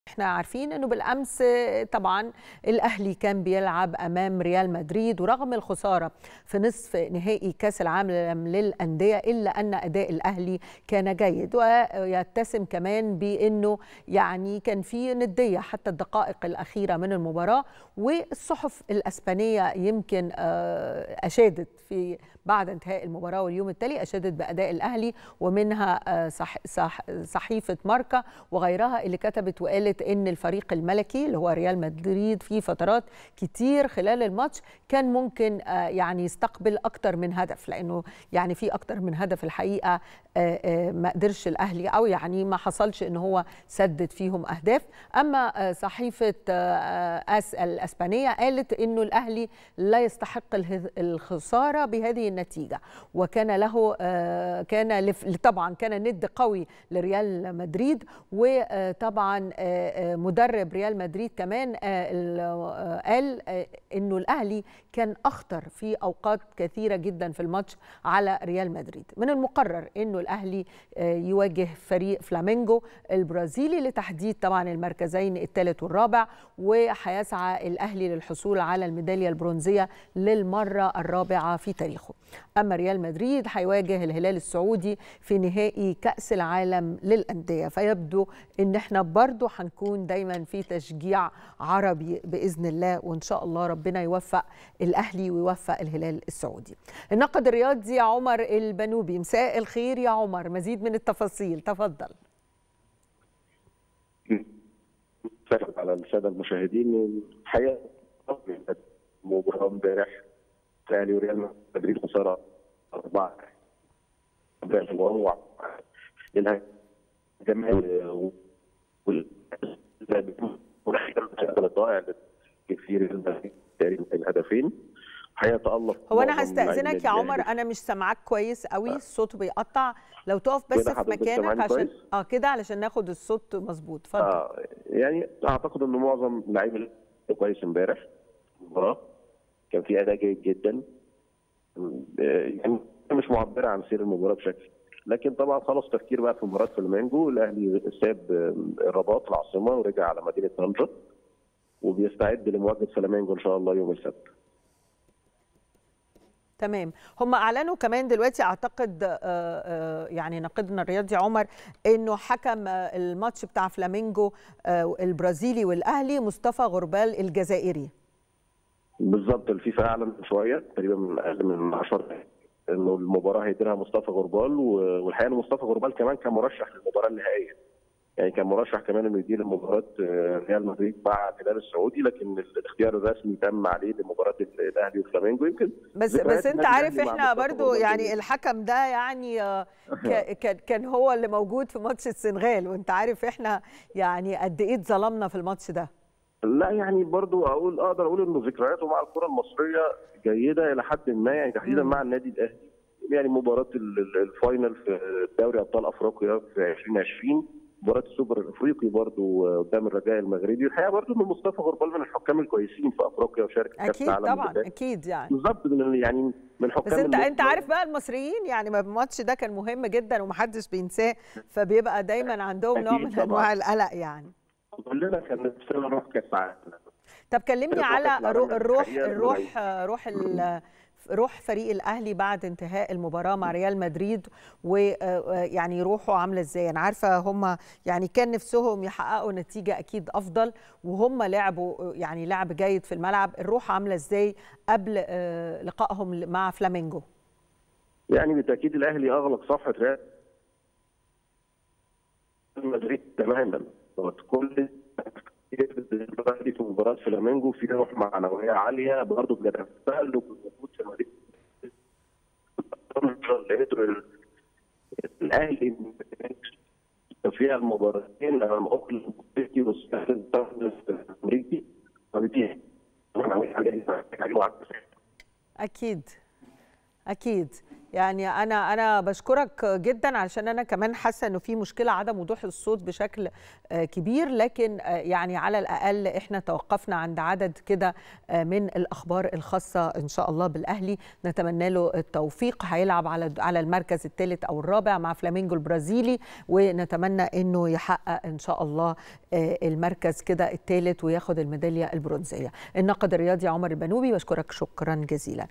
احنا عارفين انه بالامس طبعا الاهلي كان بيلعب امام ريال مدريد ورغم الخساره في نصف نهائي كاس العالم للانديه الا ان اداء الاهلي كان جيد ويتسم كمان بانه يعني كان في نديه حتى الدقائق الاخيره من المباراه والصحف الاسبانيه يمكن اشادت في بعد انتهاء المباراه واليوم التالي اشادت باداء الاهلي ومنها صح صح صحيفه ماركا وغيرها اللي كتبت وقالت ان الفريق الملكي اللي هو ريال مدريد في فترات كتير خلال الماتش كان ممكن يعني يستقبل اكتر من هدف لانه يعني في اكتر من هدف الحقيقه ما قدرش الاهلي او يعني ما حصلش ان هو سدد فيهم اهداف اما صحيفه اس الاسبانيه قالت انه الاهلي لا يستحق الخساره بهذه النتيجه وكان له كان طبعا كان ند قوي لريال مدريد وطبعا مدرب ريال مدريد كمان قال انه الاهلي كان اخطر في اوقات كثيره جدا في الماتش على ريال مدريد من المقرر انه الاهلي يواجه فريق فلامينجو البرازيلي لتحديد طبعا المركزين الثالث والرابع وهيسعى الاهلي للحصول على الميداليه البرونزيه للمره الرابعه في تاريخه اما ريال مدريد هيواجه الهلال السعودي في نهائي كاس العالم للانديه فيبدو ان احنا برضو هنكون دايما في تشجيع عربي باذن الله وان شاء الله ربنا يوفق الاهلي ويوفق الهلال السعودي الناقد الرياضي عمر البنوبي مساء الخير يا عمر مزيد من التفاصيل تفضل على الساده المشاهدين الحقيقه مباراه امبارح الاهلي وريال مدريد خساره اربعه الجماهير الضائع كثير الهدفين هيتالق هو انا هستاذنك يا عمر انا مش سامعاك كويس قوي الصوت بيقطع لو تقف بس في مكانك عشان اه كده علشان ناخد الصوت مظبوط اتفضل آه يعني اعتقد ان معظم لعيبه كويس امبارح المباراه كان في اداء جيد جدا يعني مش معبره عن سير المباراه بشكل لكن طبعا خلص تفكير بقى في مباراه فلامينجو الاهلي ساب الرباط العاصمه ورجع على مدينه طنجه وبيستعد لمواجهه فلامينجو ان شاء الله يوم السبت تمام هم اعلنوا كمان دلوقتي اعتقد يعني ناقدنا الرياضي عمر انه حكم الماتش بتاع فلامينجو البرازيلي والاهلي مصطفى غربال الجزائري بالظبط الفيفا اعلن شويه تقريبا من اقل من 10 انه المباراه هيديرها مصطفى غربال والحقيقه ان مصطفى غربال كمان كان مرشح للمباراه النهائيه يعني كان مرشح كمان انه يدير مباراه ريال مدريد مع الهلال السعودي لكن الاختيار الرسمي تم عليه لمباراه الاهلي وفلامينجو يمكن بس بس انت عارف احنا برضو يعني الحكم ده يعني كان هو اللي موجود في ماتش السنغال وانت عارف احنا يعني قد ايه اتظلمنا في الماتش ده لا يعني برضو اقول اقدر اقول انه ذكرياته مع الكره المصريه جيده الى حد ما يعني تحديدا مع النادي الاهلي يعني مباراه الفاينل في دوري ابطال افريقيا في 2020 مباراه السوبر الافريقي برضو قدام الرجاء المغربي الحقيقه برضو ان مصطفى غربال من الحكام الكويسين في افريقيا وشارك في كاس العالم اكيد طبعا اكيد يعني بالظبط من يعني من حكام بس انت انت عارف بقى المصريين يعني الماتش ده كان مهم جدا ومحدش بينساه فبيبقى دايما عندهم نوع من انواع القلق يعني كلنا كان نفسنا نروح كاس العالم طب كلمني على الروح الروح روح روح فريق الاهلي بعد انتهاء المباراه مع ريال مدريد ويعني روحه عامله ازاي انا عارفه هم يعني كان نفسهم يحققوا نتيجه اكيد افضل وهم لعبوا يعني لعب جيد في الملعب الروح عامله ازاي قبل لقائهم مع فلامينجو يعني بالتاكيد الاهلي اغلق صفحه ريال مدريد تماما كل في مباراه فلامينجو في روح معنويه عاليه برضه بنتفائل بالوجود في مدينه الاهلي فيها المباراتين امام اوكلاند سيتي والساحل الامريكي اكيد اكيد يعني انا انا بشكرك جدا علشان انا كمان حاسه انه في مشكله عدم وضوح الصوت بشكل كبير لكن يعني على الاقل احنا توقفنا عند عدد كده من الاخبار الخاصه ان شاء الله بالاهلي نتمنى له التوفيق هيلعب على على المركز الثالث او الرابع مع فلامينجو البرازيلي ونتمنى انه يحقق ان شاء الله المركز كده الثالث وياخد الميداليه البرونزيه الناقد الرياضي عمر البنوبي بشكرك شكرا جزيلا